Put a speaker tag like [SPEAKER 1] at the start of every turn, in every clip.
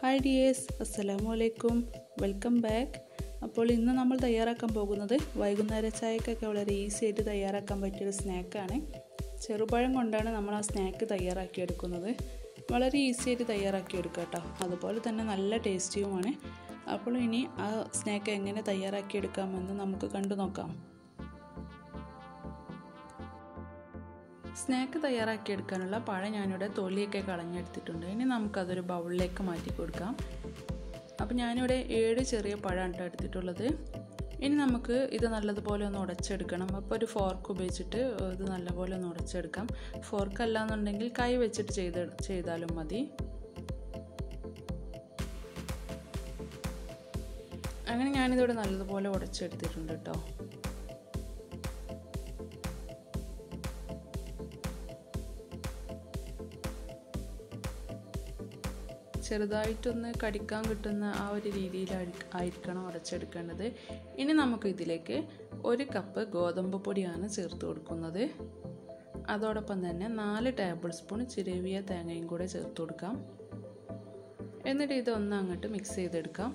[SPEAKER 1] hi dears അസ്സലാമു അലൈക്കും welcome back അപ്പോൾ ഇന്ന് നമ്മൾ തയ്യാറാക്കാൻ പോകുന്നത് വൈകുന്നേര ചായക്കൊക്കെ വളരെ ഈസി ആയിട്ട് തയ്യാറാക്കാൻ പറ്റിയൊരു സ്നാക്കാണ് ചെറുപഴം കൊണ്ടാണ് നമ്മൾ ആ സ്നാക്ക് തയ്യാറാക്കിയെടുക്കുന്നത് വളരെ ഈസി ആയിട്ട് തയ്യാറാക്കിയെടുക്കുക കേട്ടോ അതുപോലെ തന്നെ നല്ല ടേസ്റ്റിയുമാണ് അപ്പോൾ ഇനി ആ സ്നാക്ക് എങ്ങനെ തയ്യാറാക്കിയെടുക്കാമെന്ന് നമുക്ക് കണ്ടു നോക്കാം സ്നാക്ക് തയ്യാറാക്കിയെടുക്കാനുള്ള പഴം ഞാനിവിടെ തൊലിയൊക്കെ കളഞ്ഞെടുത്തിട്ടുണ്ട് ഇനി നമുക്കതൊരു ബൗളിലേക്ക് മാറ്റി കൊടുക്കാം അപ്പോൾ ഞാനിവിടെ ഏഴ് ചെറിയ പഴമാണ് എടുത്തിട്ടുള്ളത് ഇനി നമുക്ക് ഇത് നല്ലതുപോലെ ഒന്ന് ഉടച്ചെടുക്കണം അപ്പോൾ ഒരു ഫോർക്ക് ഉപയോഗിച്ചിട്ട് ഇത് നല്ലപോലെ ഒന്ന് ഉടച്ചെടുക്കാം ഫോർക്ക് അല്ലാന്നുണ്ടെങ്കിൽ കൈ വെച്ചിട്ട് ചെയ്ത് ചെയ്താലും മതി അങ്ങനെ ഞാനിതിവിടെ നല്ലതുപോലെ ഉടച്ചെടുത്തിട്ടുണ്ട് കേട്ടോ ചെറുതായിട്ടൊന്ന് കടിക്കാൻ കിട്ടുന്ന ആ ഒരു രീതിയിൽ ആയിരിക്കണം ഉടച്ചെടുക്കേണ്ടത് ഇനി നമുക്ക് ഇതിലേക്ക് ഒരു കപ്പ് ഗോതമ്പ് പൊടിയാണ് ചേർത്ത് കൊടുക്കുന്നത് അതോടൊപ്പം തന്നെ നാല് ടേബിൾ സ്പൂൺ ചിരവിയ തേങ്ങയും കൂടെ ചേർത്ത് കൊടുക്കാം എന്നിട്ട് ഇതൊന്ന് അങ്ങോട്ട് മിക്സ് ചെയ്തെടുക്കാം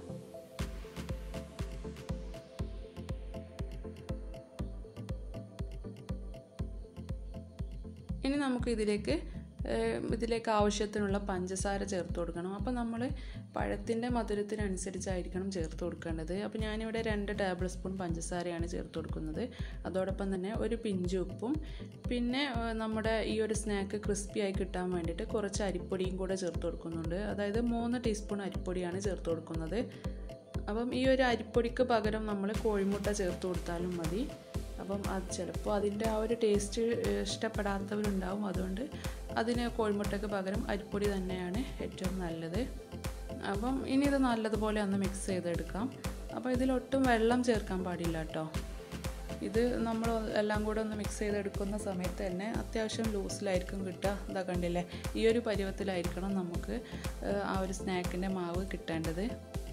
[SPEAKER 1] ഇനി നമുക്ക് ഇതിലേക്ക് ഇതിലേക്ക് ആവശ്യത്തിനുള്ള പഞ്ചസാര ചേർത്ത് കൊടുക്കണം അപ്പോൾ നമ്മൾ പഴത്തിൻ്റെ മധുരത്തിനനുസരിച്ചായിരിക്കണം ചേർത്ത് കൊടുക്കേണ്ടത് അപ്പോൾ ഞാനിവിടെ രണ്ട് ടേബിൾ സ്പൂൺ പഞ്ചസാരയാണ് ചേർത്ത് കൊടുക്കുന്നത് അതോടൊപ്പം തന്നെ ഒരു പിഞ്ച് ഉപ്പും പിന്നെ നമ്മുടെ ഈ ഒരു സ്നാക്ക് ക്രിസ്പി ആയി കിട്ടാൻ വേണ്ടിയിട്ട് കുറച്ച് അരിപ്പൊടിയും കൂടെ ചേർത്ത് കൊടുക്കുന്നുണ്ട് അതായത് മൂന്ന് ടീസ്പൂൺ അരിപ്പൊടിയാണ് ചേർത്ത് കൊടുക്കുന്നത് അപ്പം ഈ ഒരു അരിപ്പൊടിക്ക് പകരം നമ്മൾ കോഴിമുട്ട ചേർത്ത് കൊടുത്താലും മതി അപ്പം അത് ചിലപ്പോൾ അതിൻ്റെ ആ ഒരു ടേസ്റ്റ് ഇഷ്ടപ്പെടാത്തവരുണ്ടാവും അതുകൊണ്ട് അതിന് കോഴിമുട്ടയ്ക്ക് പകരം അരിപ്പൊടി തന്നെയാണ് ഏറ്റവും നല്ലത് അപ്പം ഇനി ഇത് നല്ലതുപോലെ ഒന്ന് മിക്സ് ചെയ്തെടുക്കാം അപ്പോൾ ഇതിലൊട്ടും വെള്ളം ചേർക്കാൻ പാടില്ല കേട്ടോ ഇത് നമ്മൾ എല്ലാം കൂടെ ഒന്ന് മിക്സ് ചെയ്തെടുക്കുന്ന സമയത്ത് തന്നെ അത്യാവശ്യം ലൂസിലായിരിക്കും കിട്ടുക ഇതാ കണ്ടില്ലേ ഈ ഒരു പരുവത്തിലായിരിക്കണം നമുക്ക് ആ ഒരു സ്നാക്കിൻ്റെ മാവ് കിട്ടേണ്ടത്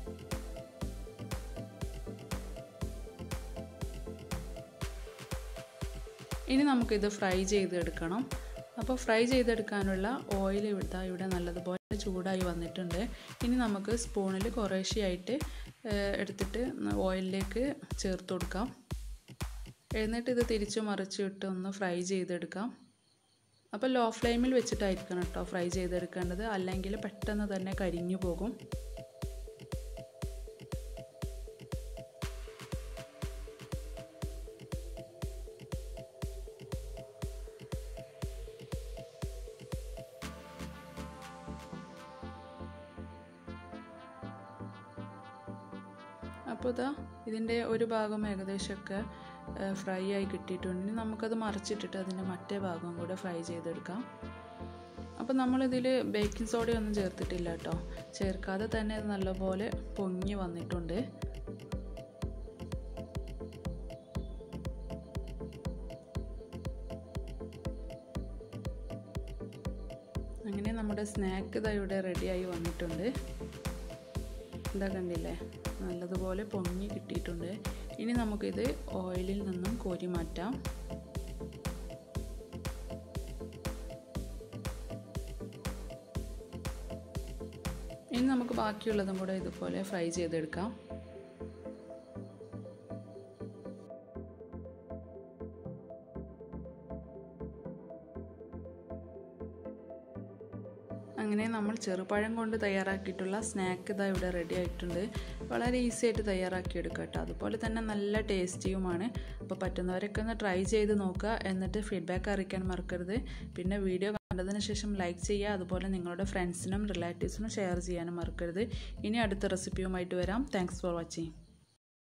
[SPEAKER 1] ഇനി നമുക്കിത് ഫ്രൈ ചെയ്തെടുക്കണം അപ്പോൾ ഫ്രൈ ചെയ്തെടുക്കാനുള്ള ഓയിൽ ഇവിടെ ഇവിടെ നല്ലതുപോലെ ചൂടായി വന്നിട്ടുണ്ട് ഇനി നമുക്ക് സ്പൂണിൽ കുറേശ്ശെയായിട്ട് എടുത്തിട്ട് ഓയിലിലേക്ക് ചേർത്ത് കൊടുക്കാം എന്നിട്ട് ഇത് തിരിച്ചു മറിച്ച് ഇട്ട് ഒന്ന് ഫ്രൈ ചെയ്തെടുക്കാം അപ്പോൾ ലോ ഫ്ലെയിമിൽ വെച്ചിട്ടായിരിക്കണം കേട്ടോ ഫ്രൈ ചെയ്തെടുക്കേണ്ടത് അല്ലെങ്കിൽ പെട്ടെന്ന് തന്നെ കരിഞ്ഞു പോകും അപ്പോൾ ഇതാ ഇതിൻ്റെ ഒരു ഭാഗം ഏകദേശമൊക്കെ ഫ്രൈ ആയി കിട്ടിയിട്ടുണ്ട് ഇനി നമുക്കത് മറിച്ചിട്ടിട്ട് അതിൻ്റെ മറ്റേ ഭാഗം കൂടെ ഫ്രൈ ചെയ്തെടുക്കാം അപ്പോൾ നമ്മളിതിൽ ബേക്കിംഗ് സോഡയൊന്നും ചേർത്തിട്ടില്ല കേട്ടോ ചേർക്കാതെ തന്നെ ഇത് നല്ലപോലെ പൊങ്ങി വന്നിട്ടുണ്ട് അങ്ങനെ നമ്മുടെ സ്നാക്ക് ഇതാ ഇവിടെ റെഡിയായി വന്നിട്ടുണ്ട് ഇതാ കണ്ടില്ലേ നല്ലതുപോലെ പൊങ്ങി കിട്ടിയിട്ടുണ്ട് ഇനി നമുക്കിത് ഓയിലിൽ നിന്നും കോരി മാറ്റാം ഇനി നമുക്ക് ബാക്കിയുള്ളതും കൂടെ ഇതുപോലെ ഫ്രൈ ചെയ്തെടുക്കാം അങ്ങനെ നമ്മൾ ചെറുപഴം കൊണ്ട് തയ്യാറാക്കിയിട്ടുള്ള സ്നാക്ക് ഇതാ ഇവിടെ റെഡി ആയിട്ടുണ്ട് വളരെ ഈസി ആയിട്ട് തയ്യാറാക്കിയെടുക്കുക കേട്ടോ അതുപോലെ തന്നെ നല്ല ടേസ്റ്റിയുമാണ് അപ്പോൾ പറ്റുന്നവരൊക്കെ ഒന്ന് ട്രൈ ചെയ്ത് നോക്കുക എന്നിട്ട് ഫീഡ്ബാക്ക് അറിയിക്കാൻ മറക്കരുത് പിന്നെ വീഡിയോ കണ്ടതിന് ശേഷം ലൈക്ക് ചെയ്യുക അതുപോലെ നിങ്ങളുടെ ഫ്രണ്ട്സിനും റിലേറ്റീവ്സിനും ഷെയർ ചെയ്യാനും മറക്കരുത് ഇനി അടുത്ത റെസിപ്പിയുമായിട്ട് വരാം താങ്ക്സ് ഫോർ വാച്ചിങ്